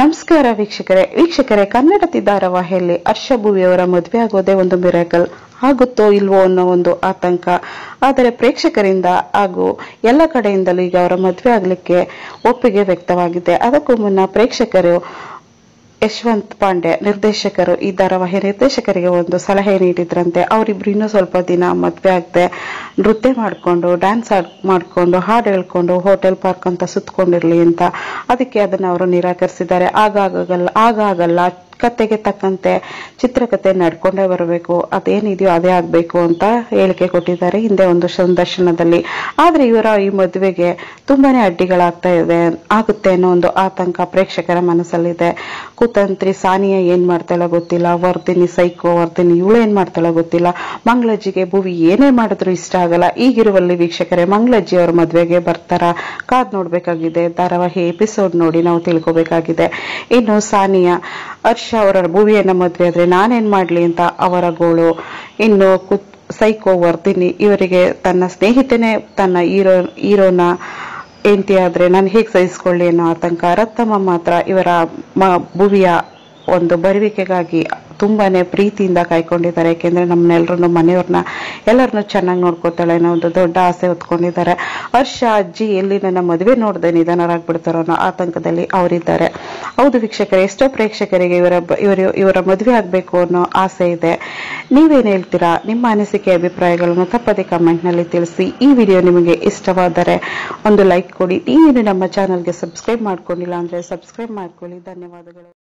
ನಮಸ್ಕಾರ ವೀಕ್ಷಕರೇ ವೀಕ್ಷಕರೇ ಕನ್ನಡತಿ ಧಾರಾವಾಹಿಯಲ್ಲಿ ಹರ್ಷ ಭುವಿಯವರ ಮದುವೆ ಆಗೋದೇ ಒಂದು ಮಿರಾಕಲ್ ಆಗುತ್ತೋ ಇಲ್ವೋ ಅನ್ನೋ ಒಂದು ಆತಂಕ ಆದರೆ ಪ್ರೇಕ್ಷಕರಿಂದ ಹಾಗೂ ಎಲ್ಲ ಕಡೆಯಿಂದಲೂ ಈಗ ಅವರ ಮದುವೆ ಆಗಲಿಕ್ಕೆ ಒಪ್ಪಿಗೆ ವ್ಯಕ್ತವಾಗಿದೆ ಅದಕ್ಕೂ ಮುನ್ನ ಪ್ರೇಕ್ಷಕರು ಯಶವಂತ್ ಪಾಂಡೆ ನಿರ್ದೇಶಕರು ಈ ಧಾರಾವಾಹಿ ನಿರ್ದೇಶಕರಿಗೆ ಒಂದು ಸಲಹೆ ನೀಡಿದ್ರಂತೆ ಅವರಿಬ್ರು ಇನ್ನೂ ಸ್ವಲ್ಪ ದಿನ ಮದ್ವೆ ಆಗದೆ ನೃತ್ಯ ಮಾಡಿಕೊಂಡು ಡ್ಯಾನ್ಸ್ ಆಡ್ ಮಾಡಿಕೊಂಡು ಹಾಡು ಹೇಳ್ಕೊಂಡು ಹೋಟೆಲ್ ಪಾರ್ಕ್ ಅಂತ ಸುತ್ಕೊಂಡಿರ್ಲಿ ಅಂತ ಅದಕ್ಕೆ ಅದನ್ನ ಅವರು ನಿರಾಕರಿಸಿದ್ದಾರೆ ಆಗಾಗಲ್ಲ ಆಗಾಗಲ್ಲ ಕತೆಗೆ ತಕ್ಕಂತೆ ಚಿತ್ರಕಥೆ ನಡ್ಕೊಂಡೇ ಬರಬೇಕು ಅದೇನಿದೆಯೋ ಅದೇ ಆಗ್ಬೇಕು ಅಂತ ಹೇಳಿಕೆ ಕೊಟ್ಟಿದ್ದಾರೆ ಹಿಂದೆ ಒಂದು ಸಂದರ್ಶನದಲ್ಲಿ ಆದ್ರೆ ಇವರ ಈ ಮದುವೆಗೆ ತುಂಬಾನೇ ಅಡ್ಡಿಗಳಾಗ್ತಾ ಇದೆ ಆಗುತ್ತೆ ಅನ್ನೋ ಒಂದು ಆತಂಕ ಪ್ರೇಕ್ಷಕರ ಮನಸ್ಸಲ್ಲಿದೆ ಕುತಂತ್ರಿ ಸಾನಿಯಾ ಏನ್ ಮಾಡ್ತಾಳೋ ಗೊತ್ತಿಲ್ಲ ವರ್ದಿನಿ ಸೈಕೋ ವರ್ದಿನಿ ಇವಳು ಏನ್ ಮಾಡ್ತಾಳೋ ಗೊತ್ತಿಲ್ಲ ಮಂಗಳಜ್ಜಿಗೆ ಭುವಿ ಏನೇ ಮಾಡಿದ್ರು ಇಷ್ಟ ಆಗಲ್ಲ ಈಗಿರುವಲ್ಲಿ ವೀಕ್ಷಕರೇ ಮಂಗಳಜ್ಜಿ ಅವ್ರ ಮದ್ವೆಗೆ ಬರ್ತಾರ ಕಾದ್ ನೋಡ್ಬೇಕಾಗಿದೆ ಧಾರಾವಾಹಿ ಎಪಿಸೋಡ್ ನೋಡಿ ನಾವು ತಿಳ್ಕೊಬೇಕಾಗಿದೆ ಇನ್ನು ಸಾನಿಯಾ ಹರ್ಷ ಅವರ ಭುವಿಯನ್ನ ಮದ್ವೆ ಆದ್ರೆ ನಾನೇನ್ ಮಾಡ್ಲಿ ಅಂತ ಅವರ ಗೋಳು ಇನ್ನು ಕುತ್ ಸೈಕೋ ವರ್ದಿನಿ ಇವರಿಗೆ ತನ್ನ ಸ್ನೇಹಿತನೇ ತನ್ನ ಹೀರೋ ಹೀರೋನ ಹೆಂಡತಿ ಆದ್ರೆ ನಾನು ಹೇಗೆ ಸಹಿಸ್ಕೊಳ್ಳಿ ಅನ್ನೋ ಆತಂಕ ರತ್ತಮ್ಮ ಮಾತ್ರ ಇವರ ಮ ಭುವಿಯ ಒಂದು ಬರುವಿಕೆಗಾಗಿ ತುಂಬಾನೇ ಪ್ರೀತಿಯಿಂದ ಕಾಯ್ಕೊಂಡಿದ್ದಾರೆ ಯಾಕೆಂದ್ರೆ ನಮ್ಮನ್ನೆಲ್ಲರನ್ನು ಮನೆಯವ್ರನ್ನ ಎಲ್ಲರನ್ನು ಚೆನ್ನಾಗಿ ನೋಡ್ಕೋತಾಳೆ ಅನ್ನೋ ಒಂದು ದೊಡ್ಡ ಆಸೆ ಹೊತ್ಕೊಂಡಿದ್ದಾರೆ ಹರ್ಷ ಅಜ್ಜಿ ಎಲ್ಲಿ ನನ್ನ ಮದುವೆ ನೋಡದೆ ನಿಧನರಾಗ್ಬಿಡ್ತಾರೋ ಅನ್ನೋ ಆತಂಕದಲ್ಲಿ ಅವರಿದ್ದಾರೆ ಹೌದು ವೀಕ್ಷಕರೇ ಎಷ್ಟೋ ಪ್ರೇಕ್ಷಕರಿಗೆ ಇವರ ಬ- ಇವರು ಇವರ ಮದುವೆ ಆಗಬೇಕು ಅನ್ನೋ ಆಸೆ ಇದೆ ನೀವೇನ್ ಹೇಳ್ತೀರಾ ನಿಮ್ಮ ಅನಿಸಿಕೆ ಅಭಿಪ್ರಾಯಗಳನ್ನು ತಪ್ಪದೆ ಕಮೆಂಟ್ ನಲ್ಲಿ ತಿಳಿಸಿ ಈ ವಿಡಿಯೋ ನಿಮಗೆ ಇಷ್ಟವಾದರೆ ಒಂದು ಲೈಕ್ ಕೊಡಿ ನೀವೇನು ನಮ್ಮ ಚಾನಲ್ಗೆ ಸಬ್ಸ್ಕ್ರೈಬ್ ಮಾಡ್ಕೊಂಡಿಲ್ಲ ಅಂದ್ರೆ ಸಬ್ಸ್ಕ್ರೈಬ್ ಮಾಡ್ಕೊಳ್ಳಿ ಧನ್ಯವಾದಗಳು